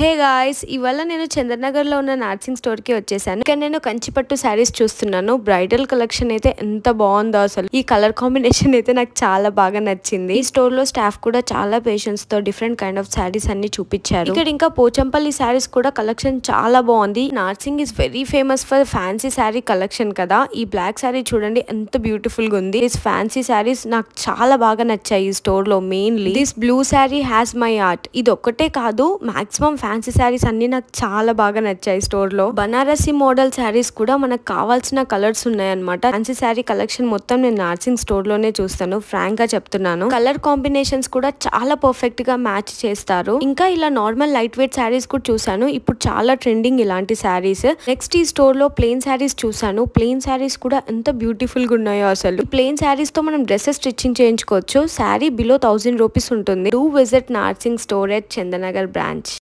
hey guys ఇవాళ నేను చంద్రనగర్ లో ఉన్న నార్సింగ్ స్టోర్ కి వచ్చేసాను ఇక్కడ నేను కంచిపట్టు శారీస్ చూస్తున్నాను బ్రైడల్ కలెక్షన్ అయితే ఎంత బాగుందో అసలు ఈ కలర్ కాంబినేషన్ అయితే నాకు చాలా బాగా నచ్చింది ఈ స్టోర్ లో స్టాఫ్ కూడా చాలా పేషెన్స్ తో డిఫరెంట్ కైండ్ ఆఫ్ శారీస్ అన్ని చూపించారు ఇక్కడ ఇంకా పోచంపల్లి శారీస్ కూడా కలెక్షన్ చాలా బాగుంది Narsing is very famous for fancy sari collection కదా ఈ బ్లాక్ శారీ చూడండి ఎంత బ్యూటిఫుల్ గా ఉంది దిస్ ఫ్యాన్సీ శారీస్ నాకు చాలా బాగా నచ్చాయి ఈ స్టోర్ లో mainly this blue sari has my art ఇది ఒక్కటే కాదు మాక్సిమం ఫ్యాన్సీ శారీస్ అన్ని నాకు చాలా బాగా నచ్చాయి స్టోర్ లో బనారసి మోడల్ శారీస్ కూడా మనకు కావాల్సిన కలర్స్ ఉన్నాయన్నమాట ఫ్యాన్సీ శారీ కలెక్షన్ మొత్తం నేను నార్సింగ్ స్టోర్ లోనే చూస్తాను ఫ్రాంక్ గా చెప్తున్నాను కలర్ కాంబినేషన్స్ కూడా చాలా పర్ఫెక్ట్ గా మ్యాచ్ చేస్తారు ఇంకా ఇలా నార్మల్ లైట్ వెయిట్ శారీస్ కూడా చూసాను ఇప్పుడు చాలా ట్రెండింగ్ ఇలాంటి శారీస్ నెక్స్ట్ ఈ స్టోర్ లో ప్లెయిన్ శారీస్ చూసాను ప్లెయిన్ శారీస్ కూడా ఎంత బ్యూటిఫుల్ గా ఉన్నాయో అసలు ప్లెయిన్ శారీస్ తో మనం డ్రెస్సెస్ స్టిచ్చింగ్ చేయించుకోవచ్చు శారీ బిలో థౌసండ్ రూపీస్ ఉంటుంది do visit Narsing store at Chandanagar branch